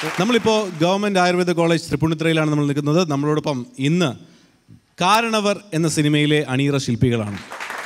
നമ്മളിപ്പോൾ government Ayurveda college തൃപ്പൂണിത്തുറയിലാണ് നമ്മൾ നിൽക്കുന്നത് നമ്മളോടൊപ്പം ഇന്ന് കാരണവർ എന്ന സിനിമയിലെ അണിയറ ശില്പികളാണ്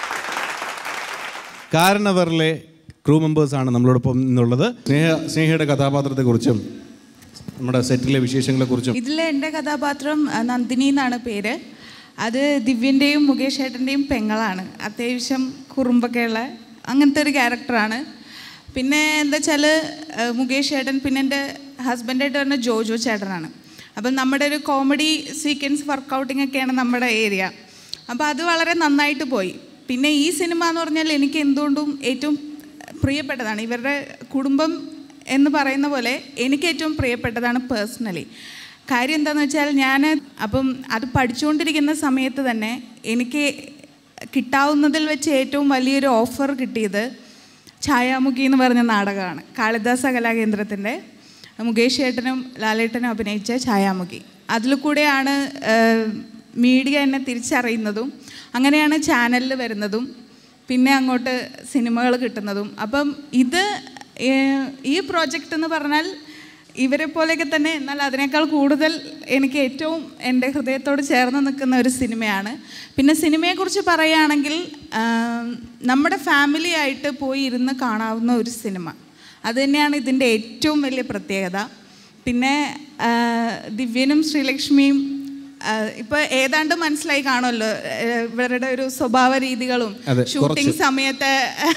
കാരണവറിലെ ക്രൂ മെമ്പേഴ്സാണ് നമ്മളോടൊപ്പം ഇന്നുള്ളത് സ്നേഹ സ്നേഹയുടെ കഥാപാത്രത്തെക്കുറിച്ചും നമ്മുടെ സെറ്റിലെ വിശേഷങ്ങളെക്കുറിച്ചും ഇതിലെ എൻ്റെ കഥാപാത്രം അഹ്, നന്ദിനി എന്നാണ് പേര് അത് ദിവ്യൻ്റെയും മുകേഷ് ഏട്ടൻ്റെയും പെങ്ങളാണ് അത്യാവശ്യം കുറുമ്പൊക്കെയുള്ള അങ്ങനത്തെ ഒരു ക്യാരക്ടറാണ് പിന്നെ എന്താ വെച്ചാൽ മുകേഷ് ഏട്ടൻ പിന്നെ എൻ്റെ ഹസ്ബൻഡായിട്ട് പറഞ്ഞ ജോജോ ചേട്ടനാണ് അപ്പം നമ്മുടെ ഒരു കോമഡി സീക്വൻസ് വർക്കൗട്ടിംഗ് ഒക്കെയാണ് നമ്മുടെ ഏരിയ അപ്പോൾ അത് വളരെ നന്നായിട്ട് പോയി പിന്നെ ഈ സിനിമ എന്ന് പറഞ്ഞാൽ എനിക്ക് എന്തുകൊണ്ടും ഏറ്റവും പ്രിയപ്പെട്ടതാണ് ഇവരുടെ കുടുംബം എന്ന് പറയുന്ന പോലെ എനിക്ക് ഏറ്റവും പ്രിയപ്പെട്ടതാണ് പേഴ്സണലി കാര്യം എന്താണെന്ന് വെച്ചാൽ ഞാൻ അപ്പം അത് പഠിച്ചുകൊണ്ടിരിക്കുന്ന സമയത്ത് തന്നെ എനിക്ക് കിട്ടാവുന്നതിൽ വെച്ച് ഏറ്റവും വലിയൊരു ഓഫർ കിട്ടിയത് ഛായാമുഖി എന്ന് പറഞ്ഞ നാടകമാണ് കാളിദാസ കലാകേന്ദ്രത്തിൻ്റെ മുകേഷ് ഏട്ടനും ലാലേട്ടനും അഭിനയിച്ച ഛായാമുഖി അതിൽ കൂടെയാണ് മീഡിയ എന്നെ തിരിച്ചറിയുന്നതും അങ്ങനെയാണ് ചാനലിൽ വരുന്നതും പിന്നെ അങ്ങോട്ട് സിനിമകൾ കിട്ടുന്നതും അപ്പം ഇത് ഏഹ്, ഈ പ്രോജക്റ്റ് എന്ന് പറഞ്ഞാൽ ഇവരെ പോലെയൊക്കെ തന്നെ എന്നാൽ അതിനേക്കാൾ കൂടുതൽ എനിക്ക് ഏറ്റവും എൻ്റെ ഹൃദയത്തോട് ചേർന്ന് നിൽക്കുന്ന ഒരു സിനിമയാണ് പിന്നെ സിനിമയെക്കുറിച്ച് പറയുകയാണെങ്കിൽ ആം, നമ്മുടെ ഫാമിലി ആയിട്ട് പോയി ഇരുന്ന് കാണാവുന്ന ഒരു സിനിമ അത് തന്നെയാണ് ഇതിൻ്റെ ഏറ്റവും വലിയ പ്രത്യേകത പിന്നെ ആ, ദിവ്യനും ശ്രീലക്ഷ്മിയും ഇപ്പൊ ഏതാണ്ട് മനസ്സിലായി കാണുമല്ലോ ആ, ഇവരുടെ ഒരു സ്വഭാവ രീതികളും അതെ, ഷൂട്ടിംഗ് സമയത്തെ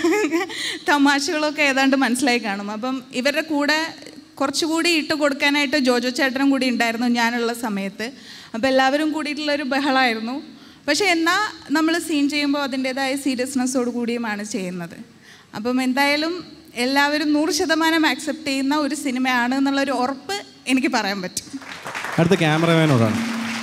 തമാശകളൊക്കെ ഏതാണ്ട് മനസ്സിലായി കാണും അപ്പം ഇവരുടെ കൂടെ കുറച്ചുകൂടി ഇട്ട് കൊടുക്കാനായിട്ട് ജോജോ ചേട്ടനും കൂടി ഉണ്ടായിരുന്നു ഞാനുള്ള സമയത്ത് അപ്പോൾ എല്ലാവരും കൂടിയിട്ടുള്ള ഒരു ബഹളമായിരുന്നു പക്ഷേ എന്നാൽ നമ്മൾ സീൻ ചെയ്യുമ്പോൾ അതിൻ്റെതായ സീരിയസ്നെസ്സോട് കൂടിയുമാണ് ചെയ്യുന്നത് അപ്പം എന്തായാലും എല്ലാവരും നൂറ് ശതമാനം ആക്സെപ്റ്റ് ചെയ്യുന്ന ഒരു സിനിമയാണ് എന്നുള്ളൊരു ഉറപ്പ് എനിക്ക് പറയാൻ പറ്റും അടുത്ത ക്യാമറമാനോടാണ്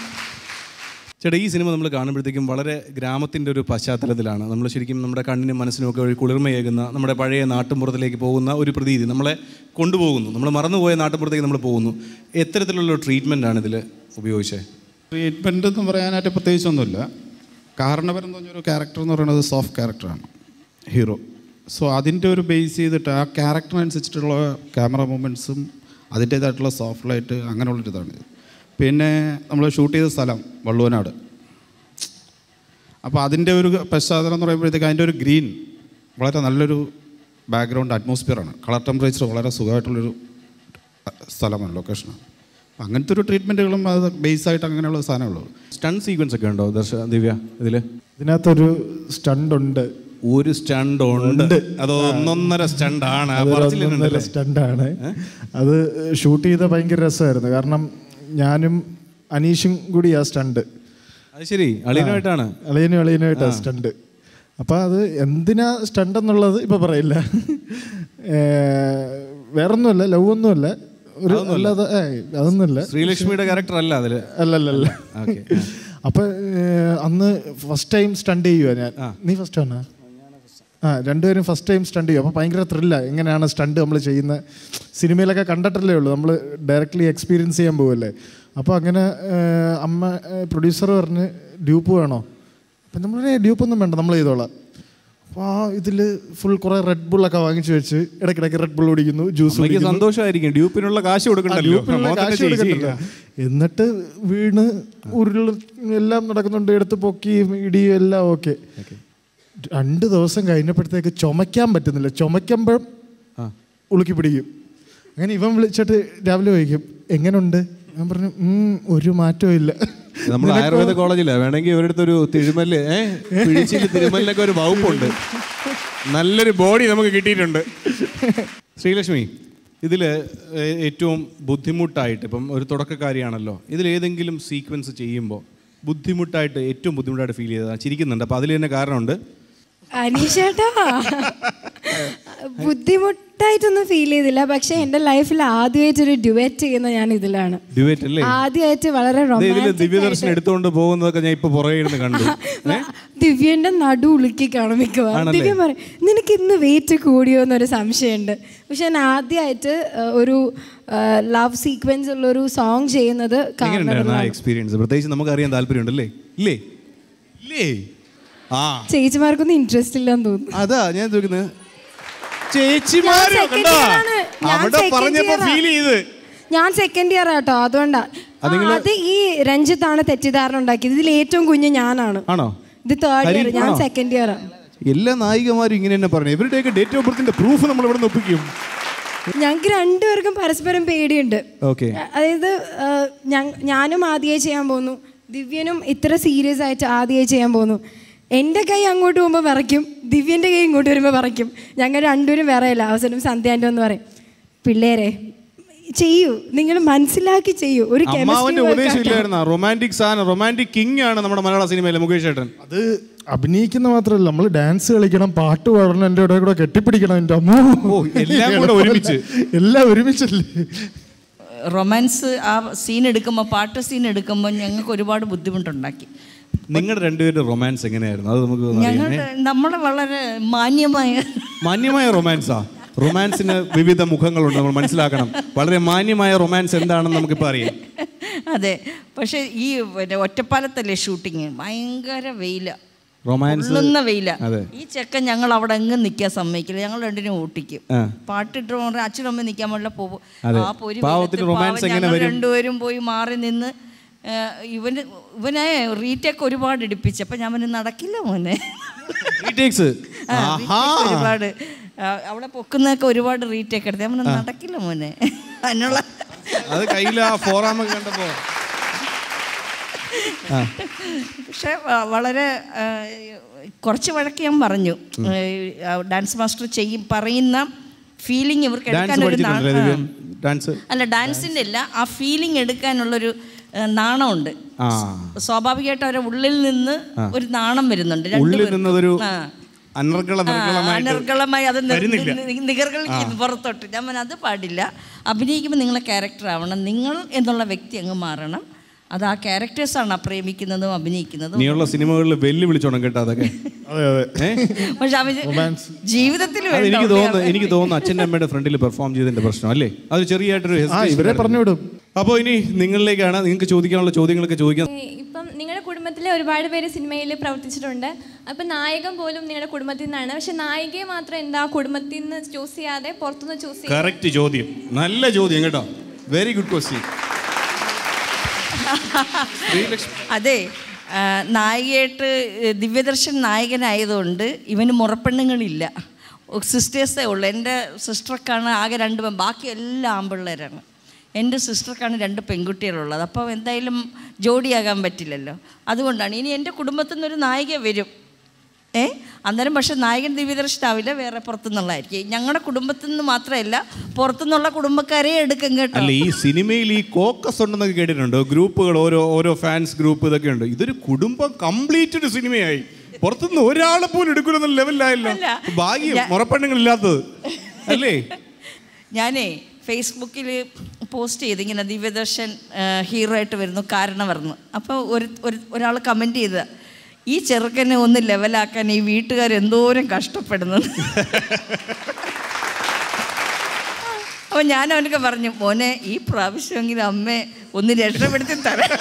ചേട്ടാ ഈ സിനിമ നമ്മൾ കാണുമ്പോഴത്തേക്കും വളരെ ഗ്രാമത്തിൻ്റെ ഒരു പശ്ചാത്തലത്തിലാണ് നമ്മൾ ശരിക്കും നമ്മുടെ കണ്ണിനും മനസ്സിനും ഒക്കെ ഒരു കുളിർമയേകുന്ന നമ്മുടെ പഴയ നാട്ടുമ്പുറത്തിലേക്ക് പോകുന്ന ഒരു പ്രതീതി നമ്മളെ കൊണ്ടുപോകുന്നു നമ്മൾ മറന്നുപോയ നാട്ടുമ്പുറത്തേക്ക് നമ്മൾ പോകുന്നു എത്തരത്തിലുള്ള ട്രീറ്റ്മെൻ്റ് ആണ് ഇതിൽ ഉപയോഗിച്ചത് ട്രീറ്റ്മെൻ്റ് എന്ന് പറയാനായിട്ട് പ്രത്യേകിച്ചൊന്നുമില്ല കാരണവരം എന്ന് പറഞ്ഞൊരു ക്യാരക്ടർ എന്ന് പറയുന്നത് സോഫ്റ്റ് ക്യാരക്ടറാണ് ഹീറോ സോ അതിൻ്റെ ഒരു ബേസ് ചെയ്തിട്ട് ആ ക്യാരക്ടറിനനുസരിച്ചിട്ടുള്ള ക്യാമറ മൂമെൻറ്റ്സും അതിൻ്റേതായിട്ടുള്ള സോഫ്റ്റ് ലൈറ്റ് അങ്ങനെയുള്ളൊരിതാണ് പിന്നെ നമ്മൾ ഷൂട്ട് ചെയ്ത സ്ഥലം വള്ളുവനാട് അപ്പോൾ അതിൻ്റെ ഒരു പശ്ചാത്തലം എന്ന് പറയുമ്പോഴത്തേക്ക് അതിൻ്റെ ഒരു ഗ്രീൻ വളരെ നല്ലൊരു ബാക്ക്ഗ്രൗണ്ട് അറ്റ്മോസ്ഫിയറാണ് കളർ ടെമ്പറേച്ചർ വളരെ സുഖമായിട്ടുള്ളൊരു സ്ഥലമാണ് ലൊക്കേഷനാണ് അപ്പം അങ്ങനത്തെ ഒരു ട്രീറ്റ്മെൻറ്റുകളും അത് ബേസായിട്ട് അങ്ങനെയുള്ള സാധനമുള്ളൂ സ്റ്റൺ സീക്വൻസ് ഒക്കെ ഉണ്ടോ ദർശ ദിവ്യ ഇതിൽ ഇതിനകത്തൊരു സ്റ്റണ്ട് ഉണ്ട് ഒരു സ്റ്റണ്ട് ഉണ്ട് അത് ഒന്നൊന്നര സ്റ്റണ്ടാണ് അതൊരു സ്റ്റണ്ടാണ് അത് ഷൂട്ട് ചെയ്ത ഭയങ്കര രസമായിരുന്നു കാരണം ഞാനും അനീഷും കൂടി ആ സ്റ്റണ്ട് അത് ശരി അളിയനുമായിട്ടാണ് അളിയനും അളിയനുമായിട്ടാ സ്റ്റണ്ട് അപ്പൊ അത് എന്തിനാ സ്റ്റണ്ട് എന്നുള്ളത് ഇപ്പൊ പറയില്ല ഏർ, വേറൊന്നുമല്ല ലവ് ഒന്നുമല്ല ഒരു അല്ലാതെ ഏയ്, അതൊന്നുമല്ല ശ്രീലക്ഷ്മിയുടെ ക്യാരക്ടർ അല്ല അതിൽ അല്ലല്ലല്ല ഓക്കെ അപ്പൊ ഏർ, അന്ന് ഫസ്റ്റ് ടൈം സ്റ്റണ്ട് ചെയ്യുക ഞാൻ നീ ഫസ്റ്റ് ആണോ ആ രണ്ടുപേരും ഫസ്റ്റ് ടൈം സ്റ്റണ്ട് ചെയ്യും അപ്പോൾ ഭയങ്കര ത്രില്ല എങ്ങനെയാണ് സ്റ്റണ്ട് നമ്മൾ ചെയ്യുന്നത് സിനിമയിലൊക്കെ കണ്ടിട്ടല്ലേ ഉള്ളൂ നമ്മൾ ഡയറക്റ്റ്ലി എക്സ്പീരിയൻസ് ചെയ്യാൻ പോവല്ലേ അപ്പോൾ അങ്ങനെ ഏർ, അമ്മ പ്രൊഡ്യൂസർ പറഞ്ഞ് ഡ്യൂപ്പ് വേണോ അപ്പം നമ്മൾ ഡ്യൂപ്പ് ഒന്നും വേണ്ട നമ്മൾ ചെയ്തോളാം അപ്പോൾ ആ ഇതിൽ ഫുൾ കുറേ റെഡ് ബുള്ളൊക്കെ വാങ്ങിച്ചു വെച്ച് ഇടയ്ക്കിടയ്ക്ക് റെഡ് ബുൾ കുടിക്കുന്നു ജ്യൂസ് അമ്മയ്ക്ക് സന്തോഷമായിരിക്കും ഡ്യൂപ്പിനുള്ള കാശ് കൊടുക്കണ്ടല്ലോ ഗ്രൂപ്പിലുള്ള മോൻ തന്നെ കാശ് ചെയ്യ്. കൊടുക്കണ്ടല്ലോ. എന്നിട്ട് വീണ് ഉരുൾ എല്ലാം നടക്കുന്നുണ്ട് എടുത്ത് പൊക്കി ഇടിയും എല്ലാം ഓക്കെ രണ്ട് ദിവസം കഴിഞ്ഞപ്പോഴത്തേക്ക് ചുമയ്ക്കാൻ പറ്റുന്നില്ല ചുമയ്ക്കുമ്പോൾ ഉളുക്കി പിടിക്കും അങ്ങനെ ഇവൻ വിളിച്ചിട്ട് രാവിലെ ചോദിക്കും എങ്ങനുണ്ട് ഞാൻ പറഞ്ഞു "ഉം, ഒരു മാറ്റവും ഇല്ല നമ്മൾ ആയുർവേദ കോളേജില്ല വേണമെങ്കിൽ ഇവരുടെ ഒരു തിരുമല് ഏഹ് പിഴിച്ചിൽ തിരുമലിനൊക്കെ ഒരു വകുപ്പുണ്ട് നല്ലൊരു ബോഡി നമുക്ക് കിട്ടിയിട്ടുണ്ട് ശ്രീലക്ഷ്മി ഇതിൽ ഏറ്റവും ബുദ്ധിമുട്ടായിട്ട് ഇപ്പം ഒരു തുടക്കക്കാരിയാണല്ലോ ഇതിൽ ഏതെങ്കിലും സീക്വൻസ് ചെയ്യുമ്പോൾ ബുദ്ധിമുട്ടായിട്ട് ഏറ്റവും ബുദ്ധിമുട്ടായിട്ട് ഫീൽ ചെയ്തതാണ് ചിരിക്കുന്നുണ്ട് അപ്പോൾ അതിൽ തന്നെ കാരണമുണ്ട് അനീഷേട്ടാ ബുദ്ധിമുട്ടായിട്ടൊന്നും ഫീൽ ചെയ്തില്ല പക്ഷെ എൻ്റെ ലൈഫിൽ ആദ്യമായിട്ട് ഒരു ഡുവറ്റ് ചെയ്യുന്ന ഞാൻ ഇതിലാണ് ഡ്യുവേറ്റ് അല്ലേ ആദ്യമായിട്ട് വളരെ ദേ ഇതില് റൊമാൻറ്റിക് ദിവ്യദർശൻ എടുത്തുകൊണ്ട് പോകുന്നതൊക്കെ ഞാൻ ഇപ്പൊ പുറകെ ഇരുന്ന് കണ്ടു ദിവ്യന്റെ നടു ഉളുക്കി കാണും മിക്കവാറും ആണല്ലേ? ദിവ്യ പറയും നിനക്ക് ഇന്ന് വെയിറ്റ് കൂടിയോ എന്നൊരു സംശയമുണ്ട് പക്ഷെ ഞാൻ ആദ്യമായിട്ട് ഏഹ്, ഒരു ലവ് സീക്വൻസ് ഉള്ള ഒരു സോങ് ചെയ്യുന്നത് എങ്ങനെയുണ്ടായിരുന്നു ആ കാണുന്നത് എക്സ്പീരിയൻസ് പ്രത്യേകിച്ച് നമുക്ക് അറിയാൻ താല്പര്യമുണ്ടല്ലേ ഇല്ലേ ഇല്ലേ ആ ചേച്ചിമാർക്കൊന്നും ഇൻട്രസ്റ്റ് ഇല്ലെന്ന് തോന്നുന്നു അതാ ഞാൻ ചോദിക്കുന്നത് ചേച്ചിമാരോ ഞാൻ second കണ്ടോ year ആണ്. ഞാൻ അവിടെ second പറഞ്ഞപ്പോ year ആ. ഫീൽ ചെയ്ത് ഞാൻ സെക്കൻഡ് ഇയർ ആട്ടോ അതുകൊണ്ടാണ് അത് ഈ രഞ്ജിത്താണ് തെറ്റിദ്ധാരണ ഉണ്ടാക്കിയത് ഇതിൽ ഏറ്റവും കുഞ്ഞ് ഞാനാണ് ആണോ ഇത് തേർഡ് ഇയർ ഹരി, ഞാൻ ആണോ? സെക്കൻഡ് ഇയർ ആണ് എല്ലാ നായികമാരും ഇങ്ങനെ തന്നെ പറഞ്ഞു ഇവരുടെയൊക്കെ ഡേറ്റ് ഓഫ് ബർത്തിന്റെ പ്രൂഫ് നമ്മൾ ഇവിടെ നിന്ന് ഒപ്പിക്കും ഞങ്ങൾക്ക് രണ്ടുപേർക്കും പരസ്പരം പേടിയുണ്ട് ഓക്കെ അതായത് ആ, ഞ- ഞാനും ആദ്യമായി ചെയ്യാൻ പോകുന്നു ദിവ്യനും ഇത്ര സീരിയസ് ആയിട്ട് ആദ്യമായി ചെയ്യാൻ പോകുന്നു എൻ്റെ കൈ അങ്ങോട്ട് പോകുമ്പോൾ വിറയ്ക്കും ദിവ്യൻ്റെ കൈ ഇങ്ങോട്ട് വരുമ്പോൾ വിറയ്ക്കും ഞങ്ങൾ രണ്ടുപേരും വിറയില്ല അവസരം സന്ധ്യാൻ്റെ എന്ന് പറയും പിള്ളേരെ ചെയ്യൂ നിങ്ങൾ മനസ്സിലാക്കി ചെയ്യൂ ഒരു അമ്മാവന്റെ chemistry ഉപദേശം work ഇല്ലായിരുന്ന റൊമാൻറ്റിക് സാധനം റൊമാൻറ്റിക് കിങ് ആണ് നമ്മുടെ മലയാള സിനിമയിലെ മുകേഷ് ഏട്ടൻ അത് അഭിനയിക്കുന്ന മാത്രമല്ല നമ്മൾ ഡാൻസ് കളിക്കണം പാട്ട് പാടണം എൻ്റെ ഇടയിൽ കൂടെ കെട്ടിപ്പിടിക്കണം എൻ്റെ അമ്മോ ഓ, എല്ലാം കൂടെ ഒരുമിച്ച്. എല്ലാം ഒരുമിച്ചല്ലേ റൊമാൻസ് ആ സീൻ എടുക്കുമ്പോൾ പാട്ട് സീൻ എടുക്കുമ്പോൾ ഞങ്ങൾക്ക് ഒരുപാട് ബുദ്ധിമുട്ടുണ്ടാക്കി നിങ്ങളുടെ രണ്ടുപേരുടെ റൊമാൻസ് എങ്ങനെയായിരുന്നു അത് നമുക്ക് ഒന്ന് ഞങ്ങൾ അറിയാമേ നമ്മുടെ വളരെ മാന്യമായ മാന്യമായ റൊമാൻസാ റൊമാൻസിന് വിവിധ മുഖങ്ങളുണ്ട് നമ്മൾ മനസ്സിലാക്കണം വളരെ മാന്യമായ റൊമാൻസ് എന്താണെന്ന് നമുക്കിപ്പോൾ അറിയാം അതെ പക്ഷേ ഈ പിന്നെ ഒറ്റപ്പാലത്തല്ലേ ഷൂട്ടിങ് ഭയങ്കര വെയില റൊമാൻസ് ഉള്ളുന്ന വെയില അതെ. ഈ ചെക്കൻ ഞങ്ങൾ അവിടെ എങ്ങും നിൽക്കാൻ സമ്മതിക്കില്ല ഞങ്ങൾ രണ്ടിനും ഓട്ടിക്കും ആ. പാട്ടിട്ട് പറഞ്ഞാൽ അച്ഛനും അമ്മ നിൽക്കാൻ പാടില്ല പോകും അതെ. ആ പൊരി പാവത്തിന് വെയിലത്ത് romance പാവം എങ്ങനെ ഞങ്ങൾ വരും? രണ്ടുപേരും പോയി മാറി നിന്ന് ആ, ഇവന് ഇവനെ റീടേക്ക് ഒരുപാട് ഇടിപ്പിച്ചു അപ്പം ഞാൻ പറഞ്ഞു നടക്കില്ല മോനെ റീടേക്സ് ആ, ആഹാ retake ഒരുപാട് ആ, അവിടെ പൊക്കുന്നതൊക്കെ ഒരുപാട് റീടേക്ക് എടുത്ത് ഞാൻ പറഞ്ഞു നടക്കില്ല മോനെ അതിനുള്ള അത് കയ്യിൽ ആ ഫോറാമൊക്കെ കണ്ടപ്പോ പക്ഷെ വ- വളരെ ആ, കുറച്ച് വഴക്ക് ഞാൻ പറഞ്ഞു ആ, ഡാൻസ് മാസ്റ്റർ ചെയ്യും പറയുന്ന ഫീലിംഗ് ഇവർക്ക് ഡാൻസ് എടുക്കാൻ ഒരു നാ- പഠിച്ചിട്ടുണ്ടല്ലേ ദിവ്യ? ആ. ഡാൻസ് അല്ല ഡാൻസിൻ്റെ അല്ല ആ ഫീലിംഗ് എടുക്കാനുള്ളൊരു ആ, നാണമുണ്ട് ആ സ്വാഭാവികമായിട്ട് അവരുടെ ഉള്ളിൽ നിന്ന് ഒരു നാണം വരുന്നുണ്ട് ഉള്ളിൽ രണ്ടുപേർക്കും. നിന്നതൊരു ആ. അനർഗള ആ, നിർഗളമായിട്ട് അനർഗളമായി അത് നി- വരുന്നില്ല. നി- നിഗർഗളിക്ക് പുറത്തോട്ട് ഞാൻ പറഞ്ഞു അത് പാടില്ല അഭിനയിക്കുമ്പോൾ നിങ്ങളെ ക്യാരക്ടർ ആവണം നിങ്ങൾ എന്നുള്ള വ്യക്തി അങ്ങ് മാറണം അത് ആ ക്യാരക്ടേഴ്സാണ് ആ പ്രേമിക്കുന്നതും അഭിനയിക്കുന്നതും നീയുള്ള സിനിമകളിൽ വെല്ലുവിളിച്ചോണം കേട്ടോ അതൊക്കെ അതെ അതെ ഏ? പക്ഷെ അവര് ജീവിതത്തിൽ അത് എനിക്ക് തോന്നുന്നു എനിക്ക് തോന്നുന്നു അച്ഛൻ്റെ അമ്മയുടെ ഫ്രണ്ടിൽ പെർഫോം ചെയ്തതിന്റെ പ്രശ്നം അല്ലേ അത് ചെറിയായിട്ടൊരു ആ hesitation ഇവരെ ആയിരുന്നു. പറഞ്ഞു വിടും അപ്പോൾ ഇനി നിങ്ങളിലേക്കാണ് നിങ്ങൾക്ക് ചോദിക്കാനുള്ള ചോദ്യങ്ങളൊക്കെ ചോദിക്കാം ഇപ്പം നിങ്ങളുടെ കുടുംബത്തിലെ ഒരുപാട് പേര് സിനിമയിൽ പ്രവർത്തിച്ചിട്ടുണ്ട് അപ്പം നായകൻ പോലും നിങ്ങളുടെ കുടുംബത്തിൽ നിന്നാണ് പക്ഷെ നായികയെ മാത്രം എന്താ കുടുംബത്തിൽ നിന്ന് ചൂസ് ചെയ്യാതെ പുറത്തുനിന്ന് ചൂസ് ചെയ്യുക കറക്റ്റ് ചോദ്യം നല്ല ചോദ്യം കേട്ടോ വെരി ഗുഡ് ക്വസ്റ്റ്യൻ അതെ ആ, നായികയായിട്ട് ദിവ്യദർശൻ നായകനായതുകൊണ്ട് ഇവന് മുറപ്പെണ്ണുങ്ങളില്ല സിസ്റ്റേഴ്സേ ഉള്ളൂ എൻ്റെ സിസ്റ്റർക്കാണ് ആകെ രണ്ട് പെൺ ബാക്കി എല്ലാം ആൺപിള്ളേരാണ് എൻ്റെ സിസ്റ്റർക്കാണ് രണ്ട് പെൺകുട്ടികളുള്ളത് അപ്പോൾ എന്തായാലും ജോഡിയാകാൻ പറ്റില്ലല്ലോ അതുകൊണ്ടാണ് ഇനി എൻ്റെ കുടുംബത്തിൽ നിന്നൊരു നായിക വരും ഏ അന്നേരം പക്ഷെ നായകൻ ദിവ്യദർശനാവില്ല വേറെ പുറത്തുനിന്നുള്ളതായിരിക്കും ഞങ്ങളുടെ കുടുംബത്തിൽ നിന്ന് മാത്രമല്ല പുറത്തുനിന്നുള്ള കുടുംബക്കാരെ എടുക്കും കേട്ടോ അല്ല ഈ സിനിമയിൽ ഈ കോക്കസ് ഉണ്ടെന്നൊക്കെ കേട്ടിട്ടുണ്ട് ഗ്രൂപ്പുകൾ ഓരോ ഓരോ ഫാൻസ് ഗ്രൂപ്പ് ഇതൊക്കെ ഉണ്ട് ഇതൊരു കുടുംബം കംപ്ലീറ്റ് ഒരു സിനിമയായി പുറത്തുനിന്ന് ഒരാളെ പോലും എടുക്കുന്ന ലെവലിലായല്ലോ അല്ല. ഭാഗ്യം ഞാൻ- മുറപ്പെണ്ണുങ്ങളില്ലാത്തത് അല്ലേ ഞാനേ ഫേസ്ബുക്കിൽ പോസ്റ്റ് ചെയ്ത് ഇങ്ങനെ ദിവ്യദർശൻ ഹീറോ ആയിട്ട് വരുന്നു കാരണം വരുന്നു അപ്പോൾ ഒരു ഒരാൾ കമൻറ്റ് ചെയ്ത ഈ ചെറുക്കനെ ഒന്ന് ലെവലാക്കാൻ ഈ വീട്ടുകാർ എന്തോരം കഷ്ടപ്പെടുന്നു അപ്പോൾ ഞാൻ അവനൊക്കെ പറഞ്ഞു മോനെ ഈ പ്രാവശ്യമെങ്കിലും അമ്മയെ ഒന്ന് രക്ഷപ്പെടുത്തി തരാം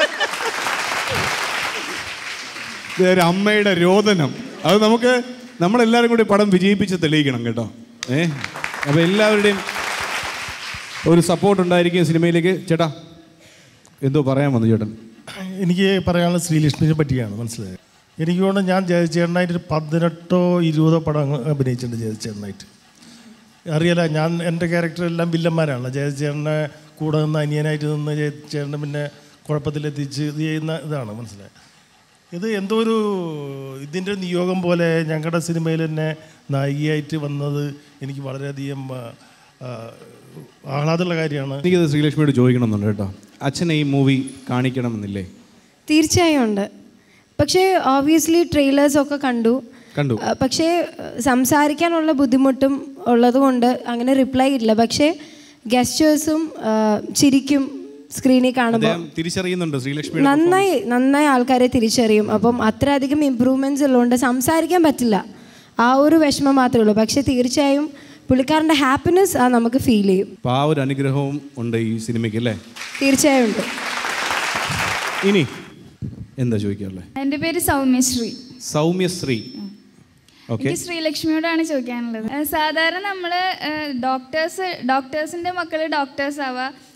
ഇത് ഒരു അമ്മയുടെ രോദനം അത് നമുക്ക് നമ്മളെല്ലാവരും കൂടി പടം വിജയിപ്പിച്ച് തെളിയിക്കണം കേട്ടോ ഏ അപ്പോൾ എല്ലാവരുടെയും ഒരു സപ്പോർട്ട് ഉണ്ടായിരിക്കും സിനിമയിലേക്ക് ചേട്ടാ എന്തോ പറയാൻ വന്നു ചേട്ടൻ എനിക്ക് പറയാനുള്ള ശ്രീലക്ഷ്മിനെ പറ്റിയാണ് മനസ്സിലായത് എനിക്ക് തോന്നുന്നു ഞാൻ ജയചേട്ടനായിട്ട് ഒരു പതിനെട്ടോ ഇരുപതോ പടം അങ്ങ് അഭിനയിച്ചിട്ടുണ്ട് ജയചേട്ടനായിട്ട് അറിയാല ഞാൻ എൻ്റെ ക്യാരക്ടർ എല്ലാം വില്ലന്മാരാണ് ജയചേട്ടനെ കൂടെ നിന്ന് അനിയനായിട്ട് നിന്ന് ജയചേട്ടനെ പിന്നെ കുഴപ്പത്തിലെത്തിച്ച് ഇത് ചെയ്യുന്ന ഇതാണ് മനസ്സിലായത് ഇത് എന്തോ ഒരു ഇതിൻ്റെ ഒരു നിയോഗം പോലെ ഞങ്ങളുടെ സിനിമയിൽ തന്നെ നായികയായിട്ട് വന്നത് എനിക്ക് വളരെയധികം ആ, ആ, ആഹ്ലാദമുള്ള കാര്യമാണ് എനിക്കത് ശ്രീലക്ഷ്മിയോട് ചോദിക്കണമെന്നുണ്ട് കേട്ടോ അച്ഛനെ ഈ മൂവി കാണിക്കണമെന്നില്ലേ തീർച്ചയായും ഉണ്ട് പക്ഷേ ഓബിയസ്ലി ട്രെയിലേഴ്സൊക്കെ കണ്ടു കണ്ടു ആ, പക്ഷേ ആ, സംസാരിക്കാനുള്ള ബുദ്ധിമുട്ടും ഉള്ളത് കൊണ്ട് അങ്ങനെ റിപ്ലൈ ഇല്ല പക്ഷേ ഗസ്റ്റേഴ്സും ചിരിക്കും സ്ക്രീനിൽ കാണുമ്പോൾ അദ്ദേഹം തിരിച്ചറിയുന്നുണ്ട് ശ്രീലക്ഷ്മിയുടെ നന്നായി നന്നായി ആൾക്കാരെ തിരിച്ചറിയും അപ്പം അത്രയധികം ഇമ്പ്രൂവ്മെൻറ്റ്സ് ഉള്ളതുകൊണ്ട് സംസാരിക്കാൻ പറ്റില്ല ആ ഒരു വിഷമം മാത്രമേ ഉള്ളൂ പക്ഷേ തീർച്ചയായും പുള്ളിക്കാരൻ്റെ ഹാപ്പിനെസ് ആ നമുക്ക് ഫീൽ ചെയ്യും അപ്പോൾ ആ ഒരു അനുഗ്രഹവും ഉണ്ട് ഈ സിനിമയ്ക്ക് അല്ലേ തീർച്ചയായും ഉണ്ട് ഇനി എന്താ ചോദിക്കാറുള്ളത് എൻ്റെ പേര് സൗമ്യശ്രീ സൗമ്യശ്രീ ഓക്കെ എനിക്ക് ശ്രീലക്ഷ്മിയോടാണ് ചോദിക്കാനുള്ളത് ഏഹ് സാധാരണ നമ്മൾ ഡോക്ടേഴ്സ് ഡോക്ടേഴ്സിൻ്റെ മക്കൾ ഡോക്ടേഴ്സ് ആവുക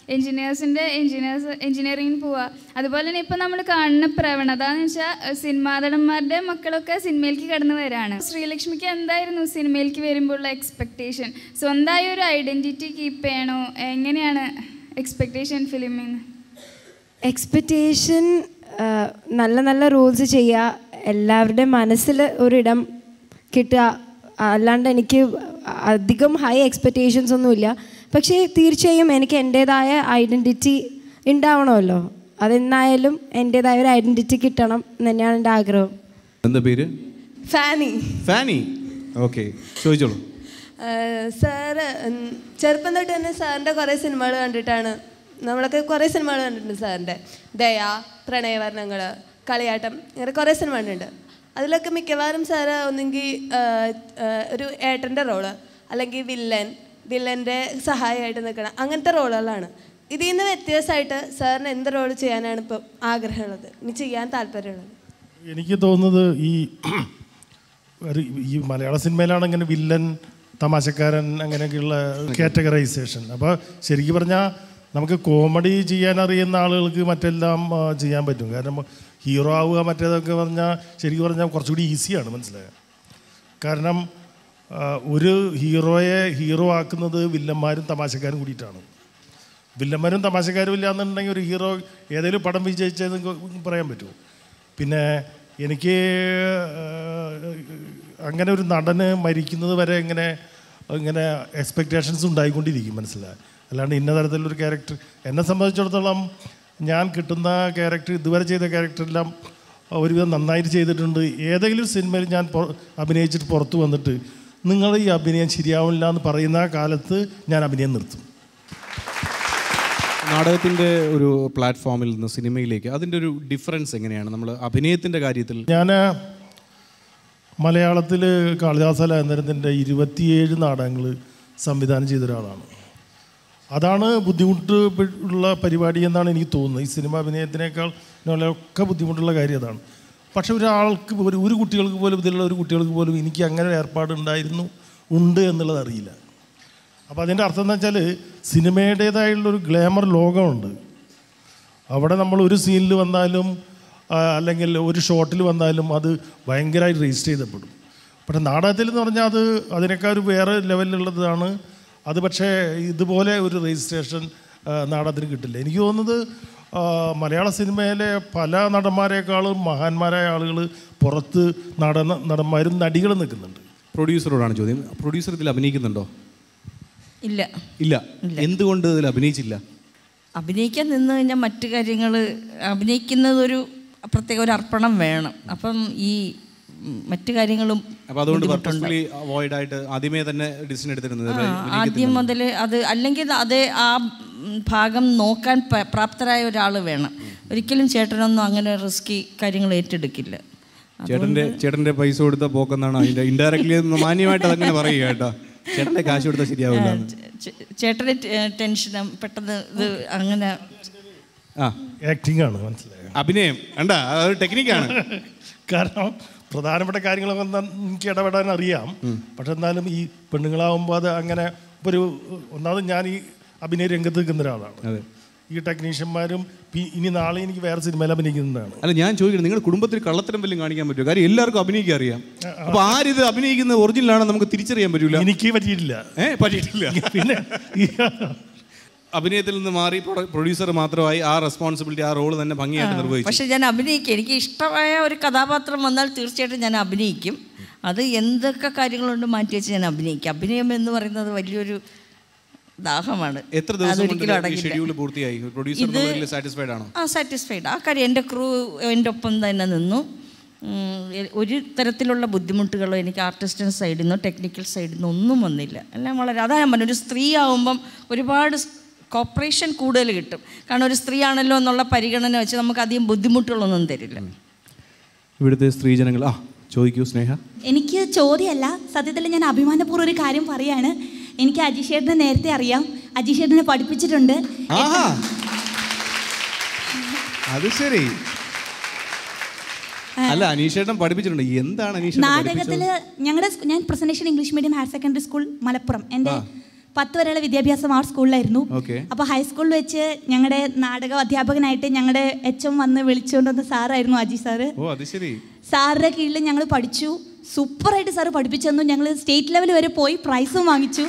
എൻജിനീയേഴ്സിൻ്റെ എൻജിനീയേഴ്സ് എൻജിനീയറിംഗിന് പോവുക അതുപോലെ തന്നെ ഇപ്പം നമ്മൾ കാണുന്ന പ്രവണത എന്ന് വെച്ചാൽ സിനിമാ നടന്മാരുടെ മക്കളൊക്കെ സിനിമയിലേക്ക് കടന്നു വരാണ് ശ്രീലക്ഷ്മിക്ക് എന്തായിരുന്നു സിനിമയിലേക്ക് വരുമ്പോഴുള്ള എക്സ്പെക്റ്റേഷൻ സ്വന്തമായ ഒരു ഐഡൻറ്റിറ്റി കീപ്പ് ചെയ്യണോ എങ്ങനെയാണ് എക്സ്പെക്റ്റേഷൻ ഫിലിമിൽ നിന്ന് എക്സ്പെക്റ്റേഷൻ നല്ല നല്ല റോൾസ് ചെയ്യുക എല്ലാവരുടെയും മനസ്സിൽ ഒരിടം കിട്ടുക അല്ലാണ്ട് എനിക്ക് അധികം ഹൈ എക്സ്പെക്റ്റേഷൻസ് ഒന്നുമില്ല പക്ഷേ തീർച്ചയായും എനിക്ക് എൻ്റേതായ ഐഡൻറ്റിറ്റി ഉണ്ടാവണമല്ലോ അതെന്നായാലും എൻ്റേതായ ഒരു ഐഡൻറ്റിറ്റി കിട്ടണം എന്ന് തന്നെയാണ് എൻ്റെ ആഗ്രഹം എന്താ പേര് ഫാനി ഫാനി ഓക്കെ ചോദിച്ചോളൂ സാറ് ചെറുപ്പം തൊട്ട് തന്നെ സാറിൻ്റെ കുറേ സിനിമകൾ കണ്ടിട്ടാണ് നമ്മളൊക്കെ കുറേ സിനിമകൾ കണ്ടിട്ടുണ്ട് സാറിൻ്റെ ദയ പ്രണയവർണ്ണങ്ങൾ കളിയാട്ടം ഇങ്ങനെ കുറേ സിനിമ കണ്ടിട്ടുണ്ട് അതിലൊക്കെ മിക്കവാറും സാറ് ഒന്നെങ്കിൽ ഒരു ഏട്ടൻ്റെ റോള് അല്ലെങ്കിൽ വില്ലൻ വില്ലൻ്റെ സഹായമായിട്ട് നിൽക്കണം അങ്ങനത്തെ റോളുകളാണ് ഇതിൽ നിന്ന് വ്യത്യാസമായിട്ട് സാറിന് എന്ത് റോൾ ചെയ്യാനാണ് ഇപ്പോൾ ആഗ്രഹമുള്ളത് ഇനി ചെയ്യാൻ താല്പര്യമുള്ളത് എനിക്ക് തോന്നുന്നത് ഈ ഒരു ഈ മലയാള സിനിമയിലാണ് ഇങ്ങനെ വില്ലൻ തമാശക്കാരൻ അങ്ങനെയൊക്കെയുള്ള കാറ്റഗറൈസേഷൻ അപ്പോൾ ശരിക്കും പറഞ്ഞാൽ നമുക്ക് കോമഡി ചെയ്യാൻ അറിയുന്ന ആളുകൾക്ക് മറ്റെല്ലാം ആ, ചെയ്യാൻ പറ്റും കാരണം ഹീറോ ആവുക മറ്റേതൊക്കെ പറഞ്ഞാൽ ശരിക്കും പറഞ്ഞാൽ കുറച്ചുകൂടി ഈസിയാണ് മനസ്സിലായത് കാരണം ആ, ഒരു ഹീറോയെ ഹീറോ ആക്കുന്നത് വില്ലന്മാരും തമാശക്കാരും കൂടിയിട്ടാണ് വില്ലന്മാരും തമാശക്കാരും ഇല്ല എന്നുണ്ടെങ്കിൽ ഒരു ഹീറോ ഏതെങ്കിലും പടം വിജയിച്ചതെന്ന് നിങ്ങൾക്ക് പറയാൻ പറ്റുമോ പിന്നെ എനിക്ക് ആ, അങ്ങനെ ഒരു നടന് മരിക്കുന്നത് വരെ ഇങ്ങനെ ഇങ്ങനെ എക്സ്പെക്റ്റേഷൻസ് ഉണ്ടായിക്കൊണ്ടിരിക്കും മനസ്സിലായി അല്ലാണ്ട് ഇന്ന തരത്തിലൊരു ക്യാരക്ടർ എന്നെ സംബന്ധിച്ചിടത്തോളം ഞാൻ കിട്ടുന്ന ക്യാരക്ടർ ഇതുവരെ ചെയ്ത ക്യാരക്ടറെല്ലാം ഒരുവിധം നന്നായിട്ട് ചെയ്തിട്ടുണ്ട് ഏതെങ്കിലും സിനിമയിൽ ഞാൻ പൊ- അഭിനയിച്ചിട്ട് പുറത്ത് വന്നിട്ട് നിങ്ങൾ ഈ അഭിനയം ശരിയാവില്ല എന്ന് പറയുന്ന കാലത്ത് ഞാൻ അഭിനയം നിർത്തും നാടകത്തിൻ്റെ ഒരു പ്ലാറ്റ്ഫോമിൽ നിന്ന് സിനിമയിലേക്ക് അതിൻ്റെ ഒരു ഡിഫറൻസ് എങ്ങനെയാണ് നമ്മൾ അഭിനയത്തിൻ്റെ കാര്യത്തിൽ ഞാൻ മലയാളത്തിൽ കാളിദാസ ലേന്ദ്രത്തിൻ്റെ ഇരുപത്തിയേഴ് നാടകങ്ങൾ സംവിധാനം ചെയ്ത ഒരാളാണ് അതാണ് ബുദ്ധിമുട്ട് പെ- ഉള്ള പരിപാടി എന്നാണ് എനിക്ക് തോന്നുന്നത് ഈ സിനിമ അഭിനയത്തിനേക്കാൾ ഒക്കെ ബുദ്ധിമുട്ടുള്ള കാര്യം അതാണ് പക്ഷെ ഒരാൾക്ക് ഒരു ഒരു കുട്ടികൾക്ക് പോലും ഇതിലുള്ള ഒരു കുട്ടികൾക്ക് പോലും എനിക്ക് അങ്ങനെ ഒരു ഏർപ്പാടുണ്ടായിരുന്നു ഉണ്ട് എന്നുള്ളത് അറിയില്ല അപ്പോൾ അതിൻ്റെ അർത്ഥം എന്ന് വെച്ചാൽ സിനിമയുടേതായുള്ളൊരു ഗ്ലാമർ ലോകമുണ്ട് അവിടെ നമ്മൾ ഒരു സീനിൽ വന്നാലും ആ, അല്ലെങ്കിൽ ഒരു ഷോട്ടിൽ വന്നാലും അത് ഭയങ്കരമായിട്ട് രജിസ്റ്റർ ചെയ്തപ്പെടും പക്ഷേ നാടകത്തിൽ എന്ന് പറഞ്ഞാൽ അത് അതിനേക്കാൾ ഒരു വേറെ ലെവലിലുള്ളതാണ് അത് പക്ഷേ ഇതുപോലെ ഒരു രജിസ്ട്രേഷൻ ആ, നാടകത്തിന് കിട്ടില്ല എനിക്ക് തോന്നുന്നത് ആ, മലയാള സിനിമയിലെ പല നടന്മാരെക്കാളും മഹാന്മാരായ ആളുകൾ പുറത്ത് നടന നടന്മാരും നടികളും നിൽക്കുന്നുണ്ട് പ്രൊഡ്യൂസറോടാണ് ചോദ്യം പ്രൊഡ്യൂസർ ഇതിൽ അഭിനയിക്കുന്നുണ്ടോ ഇല്ല ഇല്ല എന്തുകൊണ്ട് ഇതിൽ അഭിനയിച്ചില്ല അഭിനയിക്കാൻ നിന്ന് കഴിഞ്ഞാൽ മറ്റു കാര്യങ്ങൾ അഭിനയിക്കുന്നതൊരു പ്രത്യേക ഒരു അർപ്പണം വേണം അപ്പം ഈ ഉം, മറ്റു കാര്യങ്ങളും അപ്പോൾ അതുകൊണ്ട് ബുദ്ധിമുട്ടുണ്ട്. പർപ്പസ്ഫുള്ളി അവോയ്ഡ് ആയിട്ട് ആദ്യമേ തന്നെ ഡിസിഷൻ എടുത്തിരുന്നത് ആ, ആദ്യം മുതൽ അത് അല്ലെങ്കിൽ അതേ ആ ഉം, ഭാഗം നോക്കാൻ പ- പ്രാപ്തരായ ഒരാൾ വേണം ഒരിക്കലും ചേട്ടനൊന്നും അങ്ങനെ റിസ്കി കാര്യങ്ങൾ ഏറ്റെടുക്കില്ല ചേട്ടന്റെ ചേട്ടന്റെ പൈസ കൊടുത്ത പോക്കെന്നാണ് അതിന്റെ ഇൻഡയറക്ട്ലി മാന്യമായിട്ട് അതങ്ങനെ പറയുക കേട്ടോ ചേട്ടന്റെ കാശ് കൊടുത്താൽ ശരിയാവില്ല എന്ന്. ചേ- ചേട്ടന് ടെ- ടെൻഷനും പെട്ടെന്ന് ഇത് അങ്ങനെ ആ ആക്ടിംഗ് ആണ് മനസ്സിലായത് അഭിനയം കണ്ട അതൊരു ടെക്നിക്കാണ് കാരണം പ്രധാനപ്പെട്ട കാര്യങ്ങളൊക്കെ ഒന്ന് എനിക്ക് ഇടപെടാൻ അറിയാം പക്ഷെ എന്നാലും ഈ പെണ്ണുങ്ങളാവുമ്പോൾ അത് അങ്ങനെ ഇപ്പൊ ഒരു ഒന്നാമത് ഞാൻ ഈ അഭിനയ രംഗത്ത് നിൽക്കുന്ന ഒരാളാണ് ഈ ടെക്നീഷ്യന്മാരും പി- ഇനി നാളെ എനിക്ക് വേറെ സിനിമയിൽ അഭിനയിക്കുന്നതാണ് അല്ല ഞാൻ ചോദിക്കുന്നത് നിങ്ങളുടെ കുടുംബത്തിൽ കള്ളത്തരം വല്ലതും കാണിക്കാൻ പറ്റുമോ കാര്യം എല്ലാവർക്കും അഭിനയിക്കാൻ അറിയാം അപ്പൊ ആരിത് അഭിനയിക്കുന്ന ഒറിജിനൽ ആണെന്ന് നമുക്ക് തിരിച്ചറിയാൻ പറ്റൂല എനിക്ക് പറ്റിയിട്ടില്ല ഏ പറ്റിയിട്ടില്ല പിന്നെ അഭിനയത്തിൽ നിന്ന് മാറി പ്രൊഡ്യൂസർ മാത്രമായി ആ റെസ്പോൺസിബിലിറ്റി ആ റോള് തന്നെ ഭംഗിയായിട്ട് നിർവഹിച്ചു പക്ഷെ ഞാൻ അഭിനയിക്കും എനിക്ക് ഇഷ്ടമായ ഒരു കഥാപാത്രം വന്നാൽ തീർച്ചയായിട്ടും ഞാൻ അഭിനയിക്കും അത് എന്തൊക്കെ കാര്യങ്ങളുണ്ട് മാറ്റി വെച്ച് ഞാൻ അഭിനയിക്കും അഭിനയം എന്ന് പറയുന്നത് വലിയൊരു ദാഹമാണ് എത്ര ദിവസം അതൊരിക്കലും കൊണ്ട് ഈ അടങ്ങില്ല ഷെഡ്യൂൾ പൂർത്തിയായി പ്രൊഡ്യൂസർ ഇത് സാറ്റിസ്ഫൈഡ് ആണോ ആ സാറ്റിസ്ഫൈഡ് ആ കാര്യം എൻ്റെ ക്രൂ എൻ്റെ ഒപ്പം തന്നെ നിന്നു ഉം, എ- ഒരു തരത്തിലുള്ള ബുദ്ധിമുട്ടുകളോ എനിക്ക് ആർട്ടിസ്റ്റിൻ്റെ സൈഡിൽ നിന്നോ ടെക്നിക്കൽ സൈഡിൽ നിന്നോ ഒന്നും വന്നില്ല എല്ലാം വളരെ അതാ ഞാൻ പറഞ്ഞു ഒരു സ്ത്രീ ആവുമ്പം ഒരുപാട് കോപ്പറേഷൻ കൂടുതൽ കിട്ടും കാരണം ഒരു സ്ത്രീ ആണല്ലോ എന്നുള്ള പരിഗണന വെച്ച് നമുക്ക് അധികം ബുദ്ധിമുട്ടുകളൊന്നും തരില്ല ഇവിടുത്തെ സ്ത്രീജനങ്ങൾ ആ ചോദിക്കൂ സ്നേഹ എനിക്ക് ചോദ്യമല്ല സത്യത്തിൽ ഞാൻ അഭിമാനപൂർവ്വം ഒരു കാര്യം പറയാണ് എനിക്ക് അജിഷേട്ടനെ നേരത്തെ അറിയാം അജിഷേട്ടനെ പഠിപ്പിച്ചിട്ടുണ്ട് ആഹാ അത് ശരി അല്ല അനീഷേട്ടൻ പഠിപ്പിച്ചിട്ടുണ്ട് എന്താണ് അനീഷേട്ടൻ നാടകത്തിൽ ഞങ്ങളുടെ ഞാൻ presentation English medium higher secondary school Malappuram എൻ്റെ പത്ത് വരെയുള്ള വിദ്യാഭ്യാസം ആ സ്കൂളിലായിരുന്നു ഓക്കെ അപ്പോൾ ഹൈസ്കൂളിൽ വെച്ച് ഞങ്ങളുടെ നാടക അധ്യാപകനായിട്ട് ഞങ്ങളുടെ എച്ച് എം വന്ന് വിളിച്ചുകൊണ്ട് വന്ന സാറായിരുന്നു അജി സാറ് ഓ അത് ശരി സാറിൻ്റെ കീഴിൽ ഞങ്ങൾ പഠിച്ചു സൂപ്പറായിട്ട് സാറ് പഠിപ്പിച്ചു തന്നു ഞങ്ങൾ സ്റ്റേറ്റ് ലെവൽ വരെ പോയി പ്രൈസും വാങ്ങിച്ചു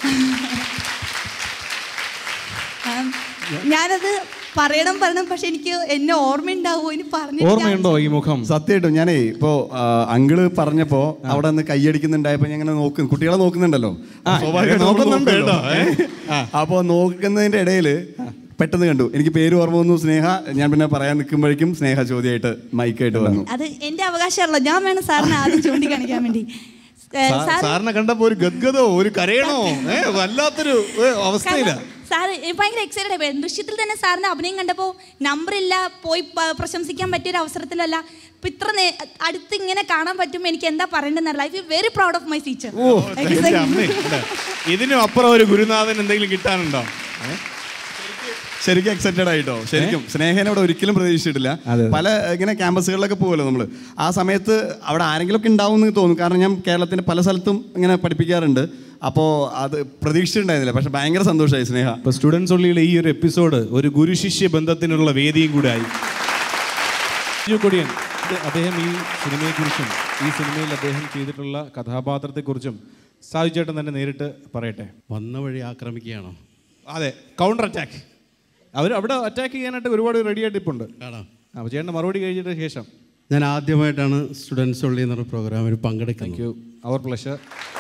ആം, ഞാനത് പറയണം പറയണം പക്ഷെ എനിക്ക് എന്നെ ഓർമ്മയുണ്ടാവുമോ ഇനി പറഞ്ഞു ഓർമ്മയുണ്ടോ ഈ മുഖം സത്യമായിട്ടും ഞാനേ ഇപ്പോ ആ, അങ്കിള് പറഞ്ഞപ്പോ അവിടെ നിന്ന് കൈയടിക്കുന്നുണ്ടായപ്പോ ഞാൻ ഇങ്ങനെ നോക്കുന്നു കുട്ടികളെ നോക്കുന്നുണ്ടല്ലോ സ്വാഭാവികമായിട്ടും നമ്മള് നോക്കുന്നുണ്ട് നോക്കുമല്ലോ. കേട്ടോ, അപ്പോ നോക്കുന്നതിന്റെ ഇടയില് പെട്ടെന്ന് കണ്ടു എനിക്ക് പേര് ഓർമ്മ വന്നു സ്നേഹ ഞാൻ പിന്നെ പറയാൻ നിൽക്കുമ്പോഴേക്കും സ്നേഹ ചോദ്യമായിട്ട് മൈക്കായിട്ട് വന്നു അത് എൻ്റെ അവകാശമാണല്ലോ ഞാൻ വേണം സാറിനെ ആദ്യം ചൂണ്ടിക്കാണിക്കാൻ വേണ്ടി ഏ, സാ- സാർ സാറിനെ കണ്ടപ്പോ ഒരു ഗദ്ഗതോ ഒരു കരയണോ ഏ വല്ലാത്തൊരു ഏ, അവസ്ഥയില്ല സാറ് ഭയങ്കര എക്സൈറ്റഡ് ആയി ദൃശ്യത്തിൽ തന്നെ സാറിന്റെ അഭിനയം കണ്ടപ്പോൾ നമ്പറില്ല പോയി പ- പ്രശംസിക്കാൻ പറ്റിയ ഒരു അവസരത്തിലല്ല ഇപ്പൊ ഇത്ര നേ- അടുത്ത് ഇങ്ങനെ കാണാൻ പറ്റുമ്പോൾ എനിക്ക് എന്താ പറയേണ്ടതെന്നറിയില്ല I feel very proud of my teacher ഓ എന്റെ അമ്മേ, അല്ലേ? ഇതിനും അപ്പുറം ഒരു ഗുരുനാഥൻ എന്തെങ്കിലും കിട്ടാനുണ്ടോ ഏ? ശരിക്കും എക്സൈറ്റഡ് ആയിട്ടോ ശരിക്കും സ്നേഹനെ അവിടെ ഒരിക്കലും പ്രതീക്ഷിച്ചിട്ടില്ല പല ഇങ്ങനെ ക്യാമ്പസുകളിലൊക്കെ പോകുമല്ലോ നമ്മൾ ആ സമയത്ത് അവിടെ ആരെങ്കിലും ഒക്കെ ഉണ്ടാവും എന്ന് തോന്നും കാരണം ഞാൻ കേരളത്തിന്റെ പല സ്ഥലത്തും ഇങ്ങനെ പഠിപ്പിക്കാറുണ്ട് അപ്പോൾ അത് പ്രതീക്ഷിച്ചിട്ടുണ്ടായിരുന്നില്ല പക്ഷെ ഭയങ്കര സന്തോഷമായി സ്നേഹ ഇപ്പൊ സ്റ്റുഡൻസ് ഉള്ളിയുടെ ഈ ഒരു എപ്പിസോഡ് ഒരു ഗുരുശിഷ്യ ബന്ധത്തിനുള്ള വേദിയും കൂടെ ആയി ജിജു കൊടിയൻ ഇത് അദ്ദേഹം ഈ സിനിമയെക്കുറിച്ചും ഈ സിനിമയിൽ അദ്ദേഹം ചെയ്തിട്ടുള്ള കഥാപാത്രത്തെക്കുറിച്ചും സാജു ചേട്ടൻ തന്നെ നേരിട്ട് പറയട്ടെ വന്ന വഴി ആക്രമിക്കുകയാണോ അതെ കൗണ്ടർ അറ്റാക്ക് അവർ അവിടെ അറ്റാക്ക് ചെയ്യാനായിട്ട് ഒരുപാട് റെഡി ആയിട്ട് ഇപ്പുണ്ട് കാണാം അപ്പോൾ ചേട്ടൻ മറുപടി കഴിഞ്ഞിട്ട് ശേഷം ഞാൻ ആദ്യമായിട്ടാണ് സ്റ്റുഡൻസ് ഉള്ളി എന്നൊരു പ്രോഗ്രാമിൽ പങ്കെടുക്കുന്നത് യു അവർ പ്ലഷർ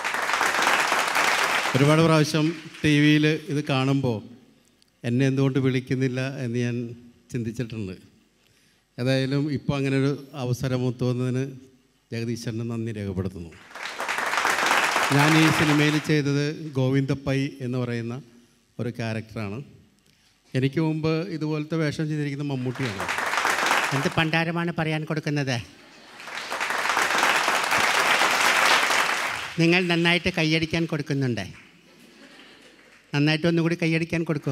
ഒരുപാട് പ്രാവശ്യം ടി വിയിൽ ഇത് കാണുമ്പോൾ എന്നെ എന്തുകൊണ്ട് വിളിക്കുന്നില്ല എന്ന് ഞാൻ ചിന്തിച്ചിട്ടുണ്ട് ഏതായാലും ഇപ്പോൾ അങ്ങനെ ഒരു അവസരം ഒത്തുവന്നതിന് ജഗദീശ്വരന് നന്ദി രേഖപ്പെടുത്തുന്നു ഞാൻ ഈ സിനിമയിൽ ചെയ്തത് ഗോവിന്ദപ്പൈ എന്ന് പറയുന്ന ഒരു ക്യാരക്ടറാണ് എനിക്ക് മുമ്പ് ഇതുപോലത്തെ വേഷം ചെയ്തിരിക്കുന്ന മമ്മൂട്ടിയാണ് എന്ത് പണ്ടാരമാണ് പറയാൻ കൊടുക്കുന്നത് നിങ്ങൾ നന്നായിട്ട് കൈയടിക്കാൻ കൊടുക്കുന്നുണ്ട് നന്നായിട്ട് ഒന്നുകൂടി കൈയടിക്കാൻ കൊടുക്കൂ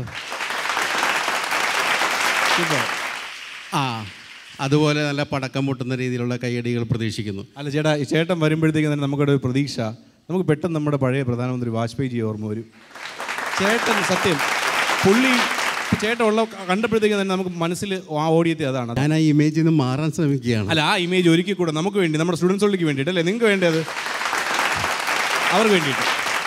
ആ അതുപോലെ നല്ല പടക്കം പൊട്ടുന്ന രീതിയിലുള്ള കൈയടികൾ പ്രതീക്ഷിക്കുന്നു അല്ല ചേട്ടാ ഈ ചേട്ടൻ വരുമ്പോഴത്തേക്ക് തന്നെ നമുക്കൊരു പ്രതീക്ഷ നമുക്ക് പെട്ടെന്ന് നമ്മുടെ പഴയ പ്രധാനമന്ത്രി വാജ്പേയിജി ഓർമ്മ വരും ചേട്ടൻ സത്യം പുള്ളി ചേട്ടൻ ഉള്ള കണ്ടപ്പോഴത്തേക്ക് തന്നെ നമുക്ക് മനസ്സിൽ ആ ഓടിയെത്തി അതാണ് ഞാൻ ആ ഇമേജിൽ നിന്ന് മാറാൻ ശ്രമിക്കുകയാണ് അല്ല ആ ഇമേജ് ഒരുക്കി കൂടെ നമുക്ക് വേണ്ടി നമ്മുടെ സ്റ്റുഡൻസ് ഉള്ളിക്ക് വേണ്ടിയിട്ട് അല്ലേ നിങ്ങൾക്ക് വേണ്ടത് അവർക്ക് വേണ്ടിയിട്ട്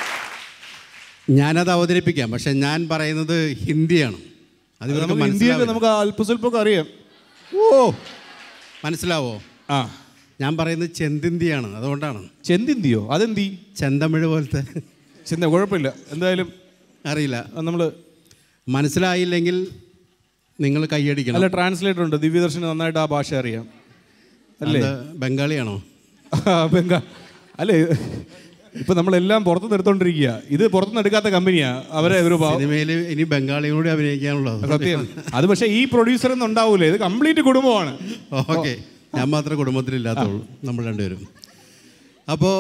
ഞാനത് അവതരിപ്പിക്കാം പക്ഷെ ഞാൻ പറയുന്നത് ഹിന്ദിയാണ് അത് ഇവർക്ക് നമുക്ക് ഹിന്ദിയൊക്കെ മനസ്സിലാവില്ല. നമുക്ക് അല്പസ്വല്പമൊക്കെ അറിയാം ഓ മനസ്സിലാവോ ആ ഞാൻ പറയുന്നത് ചെന്തിന്തിയാണ് അതുകൊണ്ടാണ് ചെന്തിന്തിയോ അതെന്തി ചെന്തമിഴ് പോലത്തെ ചെന്ത കുഴപ്പമില്ല എന്തായാലും അറിയില്ല നമ്മൾ മനസ്സിലായില്ലെങ്കിൽ നിങ്ങൾ കൈയടിക്കണം അല്ല ട്രാൻസ്ലേറ്റർ ഉണ്ട് ദിവ്യദർശന് നന്നായിട്ട് ആ ഭാഷ അറിയാം അല്ലേ അത് ബംഗാളിയാണോ ബംഗാ അല്ലേ ഇപ്പൊ നമ്മളെല്ലാം പുറത്ത് എടുത്തോണ്ടിരിക്കുക ഇത് പുറത്തുനിന്ന് എടുക്കാത്ത കമ്പനിയാ അവരെ ഒരു പാവ- സിനിമയിൽ ഇനി ബംഗാളിയോട് അഭിനയിക്കാനുള്ളത് സത്യം അത് പക്ഷേ ഈ പ്രൊഡ്യൂസർ ഒന്നും ഉണ്ടാവൂലേ ഇത് കംപ്ലീറ്റ് കുടുംബമാണ് ഓക്കെ ഞാൻ മാത്രമേ കുടുംബത്തിലില്ലാത്തുള്ളൂ നമ്മൾ രണ്ടുപേരും അപ്പോൾ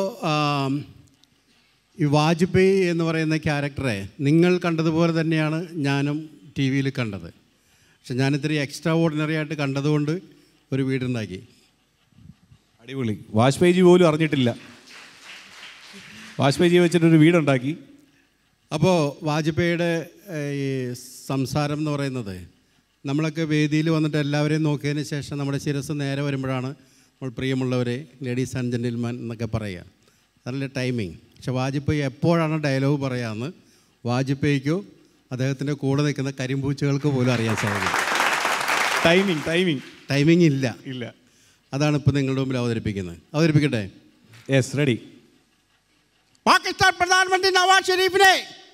ഈ വാജ്പേയി എന്ന് പറയുന്ന ക്യാരക്ടറെ നിങ്ങൾ കണ്ടതുപോലെ തന്നെയാണ് ഞാനും ടി വിയിൽ കണ്ടത് പക്ഷെ ഞാനിത്തിരി എക്സ്ട്രാ ഓർഡിനറി ആയിട്ട് കണ്ടതുകൊണ്ട് ഒരു വീടുണ്ടാക്കി അടിപൊളി വാജ്പേയിജി പോലും അറിഞ്ഞിട്ടില്ല വാജ്പേയിജി വെച്ചിട്ടൊരു വീടുണ്ടാക്കി അപ്പോൾ വാജ്പേയിയുടെ ഏഹ്, ഈ സംസാരം എന്ന് പറയുന്നത് നമ്മളൊക്കെ വേദിയിൽ വന്നിട്ട് എല്ലാവരെയും നോക്കിയതിന് ശേഷം നമ്മുടെ ശിരസ് നേരെ വരുമ്പോഴാണ് നമ്മൾ പ്രിയമുള്ളവരെ ലേഡീസ് ആൻഡ് ജെൻറ്റിൽമാൻ എന്നൊക്കെ പറയുക അതല്ല ടൈമിങ് പക്ഷെ വാജ്പേയി എപ്പോഴാണ് ഡയലോഗ് പറയാമെന്ന് വാജ്പേയിക്കോ അദ്ദേഹത്തിൻ്റെ കൂടെ നിൽക്കുന്ന കരിമ്പൂച്ചകൾക്ക് പോലും അറിയാൻ സാധിക്കും ടൈമിങ് ടൈമിങ് ടൈമിംഗ് ഇല്ല ഇല്ല അതാണ് ഇപ്പോൾ നിങ്ങളുടെ മുമ്പിൽ അവതരിപ്പിക്കുന്നത് അവതരിപ്പിക്കട്ടെ യെസ് റെഡി पाकिस्तान प्रधानमंत्री नवाज शरीफ ने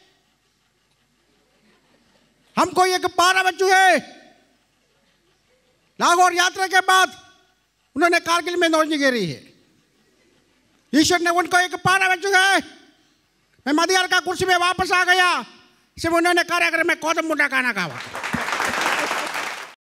हमको एक बारह बज चुके लाहौर यात्रा के बाद उन्होंने कारगिल में नौजी घेरी है ईश्वर ने उनको एक बारह बज चुके मैं मदियार का कुर्सी में वापस आ गया सिर्फ उन्होंने कार्यक्रम में कौतम मुंडा खाना खावा